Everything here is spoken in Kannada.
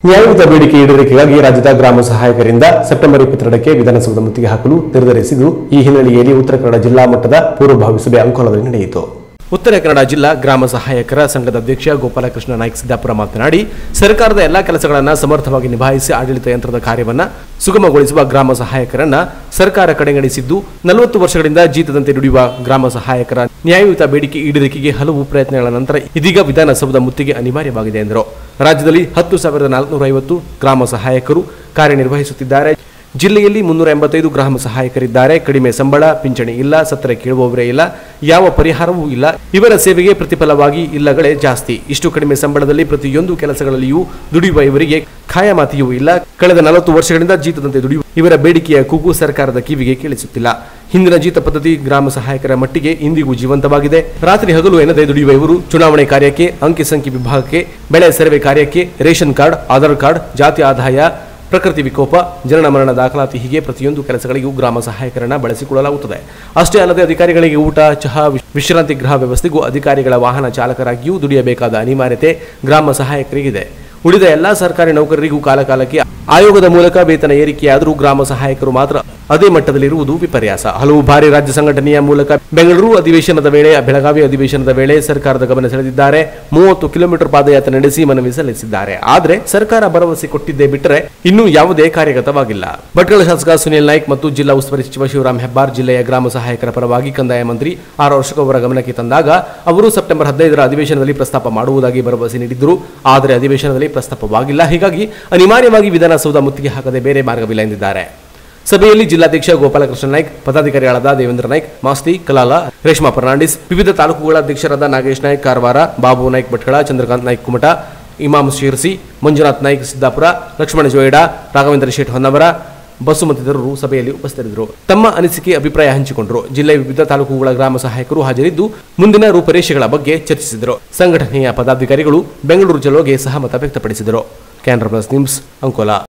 ನ್ಯಾಯಯುತ ಬೇಡಿಕೆ ಈಡೇರಿಕೆಗಾಗಿ ರಾಜ್ಯದ ಗ್ರಾಮ ಸಹಾಯಕರಿಂದ ಸೆಪ್ಟೆಂಬರ್ ಇಪ್ಪತ್ತೆರಡಕ್ಕೆ ವಿಧಾನಸೌಧ ಮುತ್ತಿಗೆ ಹಾಕಲು ನಿರ್ಧರಿಸಿದ್ದು ಈ ಹಿನ್ನೆಲೆಯಲ್ಲಿ ಉತ್ತರ ಕನ್ನಡ ಜಿಲ್ಲಾ ಮಟ್ಟದ ಪೂರ್ವಭಾವಿ ಸಭೆ ಅಂಕೋಲದಲ್ಲಿ ನಡೆಯಿತು ಉತ್ತರ ಕನ್ನಡ ಜಿಲ್ಲಾ ಗ್ರಾಮ ಸಹಾಯಕರ ಸಂಘದ ಅಧ್ಯಕ್ಷ ಗೋಪಾಲಕೃಷ್ಣ ನಾಯ್ಕ ಸಿದ್ದಾಪುರ ಮಾತನಾಡಿ ಸರ್ಕಾರದ ಎಲ್ಲಾ ಕೆಲಸಗಳನ್ನು ಸಮರ್ಥವಾಗಿ ನಿಭಾಯಿಸಿ ಆಡಳಿತ ಯಂತ್ರದ ಕಾರ್ಯವನ್ನು ಸುಗಮಗೊಳಿಸುವ ಗ್ರಾಮ ಸಹಾಯಕರನ್ನ ಸರ್ಕಾರ ಕಡೆಗಣಿಸಿದ್ದು ನಲವತ್ತು ವರ್ಷಗಳಿಂದ ಜೀತದಂತೆ ದುಡಿಯುವ ಗ್ರಾಮ ಸಹಾಯಕರ ನ್ಯಾಯಯುತ ಬೇಡಿಕೆ ಈಡೇರಿಕೆಗೆ ಹಲವು ಪ್ರಯತ್ನಗಳ ನಂತರ ಇದೀಗ ವಿಧಾನಸೌಧ ಮುತ್ತಿಗೆ ಅನಿವಾರ್ಯವಾಗಿದೆ ಎಂದರು ರಾಜ್ಯದಲ್ಲಿ ಹತ್ತು ಸಾವಿರದ ನಾಲ್ಕುನೂರ ಐವತ್ತು ಗ್ರಾಮ ಸಹಾಯಕರು ಕಾರ್ಯನಿರ್ವಹಿಸುತ್ತಿದ್ದಾರೆ ಜಿಲ್ಲೆಯಲ್ಲಿ ಮುನ್ನೂರ ಎಂಬತ್ತೈದು ಗ್ರಾಮ ಸಹಾಯಕರಿದ್ದಾರೆ ಕಡಿಮೆ ಸಂಬಳ ಪಿಂಚಣಿ ಇಲ್ಲ ಸತ್ತರೆ ಕೇಳುವವರೇ ಇಲ್ಲ ಯಾವ ಪರಿಹಾರವೂ ಇಲ್ಲ ಇವರ ಸೇವೆಗೆ ಪ್ರತಿಫಲವಾಗಿ ಇಲ್ಲಗಳೇ ಜಾಸ್ತಿ ಇಷ್ಟು ಕಡಿಮೆ ಸಂಬಳದಲ್ಲಿ ಪ್ರತಿಯೊಂದು ಕೆಲಸಗಳಲ್ಲಿಯೂ ದುಡಿಯುವ ಇವರಿಗೆ ಖಾಯಮಾತಿಯೂ ಇಲ್ಲ ಕಳೆದ ನಲವತ್ತು ವರ್ಷಗಳಿಂದ ಜೀತದಂತೆ ದುಡಿಯುವ ಇವರ ಬೇಡಿಕೆಯ ಕೂಗು ಸರ್ಕಾರದ ಕಿವಿಗೆ ಕೇಳಿಸುತ್ತಿಲ್ಲ ಹಿಂದಿನ ಜೀತ ಪದ್ಧತಿ ಗ್ರಾಮ ಸಹಾಯಕರ ಮಟ್ಟಿಗೆ ಇಂದಿಗೂ ಜೀವಂತವಾಗಿದೆ ರಾತ್ರಿ ಹಗಲು ಎನ್ನದೇ ದುಡಿಯುವ ಇವರು ಚುನಾವಣೆ ಕಾರ್ಯಕ್ಕೆ ಅಂಕಿ ಸಂಖ್ಯೆ ವಿಭಾಗಕ್ಕೆ ಬೆಳೆ ಸರ್ವೆ ಕಾರ್ಯಕ್ಕೆ ರೇಷನ್ ಕಾರ್ಡ್ ಆಧಾರ್ ಕಾರ್ಡ್ ಜಾತಿ ಆದಾಯ ಪ್ರಕೃತಿ ವಿಕೋಪ ಜನನ ಮರಣ ದಾಖಲಾತಿ ಹೀಗೆ ಪ್ರತಿಯೊಂದು ಕೆಲಸಗಳಿಗೂ ಗ್ರಾಮ ಸಹಾಯಕರನ್ನ ಬಳಸಿಕೊಳ್ಳಲಾಗುತ್ತದೆ ಅಷ್ಟೇ ಅಲ್ಲದೆ ಅಧಿಕಾರಿಗಳಿಗೆ ಊಟ ಚಹಾ ವಿಶ್- ವಿಶ್ರಾಂತಿ ಗೃಹ ವ್ಯವಸ್ಥೆಗೂ ಅಧಿಕಾರಿಗಳ ವಾಹನ ಚಾಲಕರಾಗಿಯೂ ದುಡಿಯಬೇಕಾದ ಅನಿವಾರ್ಯತೆ ಗ್ರಾಮ ಸಹಾಯಕರಿಗಿದೆ ಉಳಿದ ಎಲ್ಲಾ ಸರ್ಕಾರಿ ನೌಕರರಿಗೂ ಕಾಲಕಾಲಕ್ಕೆ ಆಯೋಗದ ಮೂಲಕ ವೇತನ ಏರಿಕೆಯಾದರೂ ಗ್ರಾಮ ಸಹಾಯಕರು ಮಾತ್ರ ಅದೇ ಮಟ್ಟದಲ್ಲಿರುವುದು ವಿಪರ್ಯಾಸ ಹಲವು ಬಾರಿ ರಾಜ್ಯ ಸಂಘಟನೆಯ ಮೂಲಕ ಬೆಂಗಳೂರು ಅಧಿವೇಶನದ ವೇಳೆ ಬೆಳಗಾವಿ ಅಧಿವೇಶನದ ವೇಳೆ ಸರ್ಕಾರದ ಗಮನ ಸೆಳೆದಿದ್ದಾರೆ ಮೂವತ್ತು ಕಿಲೋಮೀಟರ್ ಪಾದಯಾತ್ರೆ ನಡೆಸಿ ಮನವಿ ಸಲ್ಲಿಸಿದ್ದಾರೆ ಆದರೆ ಸರ್ಕಾರ ಭರವಸೆ ಕೊಟ್ಟಿದ್ದೇ ಬಿಟ್ಟರೆ ಇನ್ನೂ ಯಾವುದೇ ಕಾರ್ಯಗತವಾಗಿಲ್ಲ ಭಟ್ಕಳ ಶಾಸಕ ಸುನಿಲ್ ನಾಯ್ಕ್ ಮತ್ತು ಜಿಲ್ಲಾ ಉಸ್ತುವಾರಿ ಸಚಿವ ಶಿವರಾಮ್ ಹೆಬ್ಬಾರ್ ಜಿಲ್ಲೆಯ ಗ್ರಾಮ ಸಹಾಯಕರ ಪರವಾಗಿ ಕಂದಾಯ ಮಂತ್ರಿ ಆರ್ ಅಶೋಕ್ ಅವರ ಗಮನಕ್ಕೆ ತಂದಾಗ ಅವರು ಸೆಪ್ಟೆಂಬರ್ ಹದಿನೈದರ ಅಧಿವೇಶನದಲ್ಲಿ ಪ್ರಸ್ತಾಪ ಮಾಡುವುದಾಗಿ ಭರವಸೆ ನೀಡಿದ್ದರು ಆದರೆ ಅಧಿವೇಶನದಲ್ಲಿ ಪ್ರಸ್ತಾಪವಾಗಿಲ್ಲ ಹೀಗಾಗಿ ಅನಿವಾರ್ಯವಾಗಿ ವಿಧಾನಸೌಧ ಮುತ್ತಿಗೆ ಹಾಕದೆ ಬೇರೆ ಮಾರ್ಗವಿಲ್ಲ ಎಂದಿದ್ದಾರೆ ಸಭೆಯಲ್ಲಿ ಜಿಲ್ಲಾಧ್ಯಕ್ಷ ಗೋಪಾಲಕೃಷ್ಣ ನಾಯ್ಕ್ ಪದಾಧಿಕಾರಿಗಳಾದ ದೇವೇಂದ್ರ ನಾಯ್ಕ್ ಮಾಸ್ತಿ ಕಲಾಲ ರೇಷ್ಮಾ ಫರ್ನಾಂಡಿಸ್ ವಿವಿಧ ತಾಲೂಕುಗಳ ಅಧ್ಯಕ್ಷರಾದ ನಾಗೇಶ್ ನಾಯ್ಕ್ ಕಾರವಾರ ಬಾಬು ನಾಯ್ಕ್ ಭಟ್ಕಳ ಚಂದ್ರಕಾಂತ್ ನಾಯ್ಕ್ ಕುಮಟ ಇಮಾಮ್ ಶಿರ್ಸಿ ಮಂಜುನಾಥ್ ನಾಯ್ಕ್ ಸಿದ್ದಾಪುರ ಲಕ್ಷ್ಮಣ ಜೋಯಿಡ ರಾಘವೇಂದ್ರ ಶೇಟ್ ಹೊನ್ನವರ ಬಸ್ಸು ಮತ್ತಿತರರು ಸಭೆಯಲ್ಲಿ ಉಪಸ್ಥಿತರಿದ್ದರು ತಮ್ಮ ಅನಿಸಿಕೆ ಅಭಿಪ್ರಾಯ ಹಂಚಿಕೊಂಡರು ಜಿಲ್ಲೆಯ ವಿವಿಧ ತಾಲೂಕುಗಳ ಗ್ರಾಮ ಸಹಾಯಕರು ಹಾಜರಿದ್ದು ಮುಂದಿನ ರೂಪರೇಷೆಗಳ ಬಗ್ಗೆ ಚರ್ಚಿಸಿದರು ಸಂಘಟನೆಯ ಪದಾಧಿಕಾರಿಗಳು ಬೆಂಗಳೂರು ಚಲೋಗೆ ಸಹಮತ ವ್ಯಕ್ತಪಡಿಸಿದರು ಕ್ಯಾನ್ರಾ ಪ್ಲಸ್ ನ್ಯೂಸ್ ಅಂಕೋಲಾ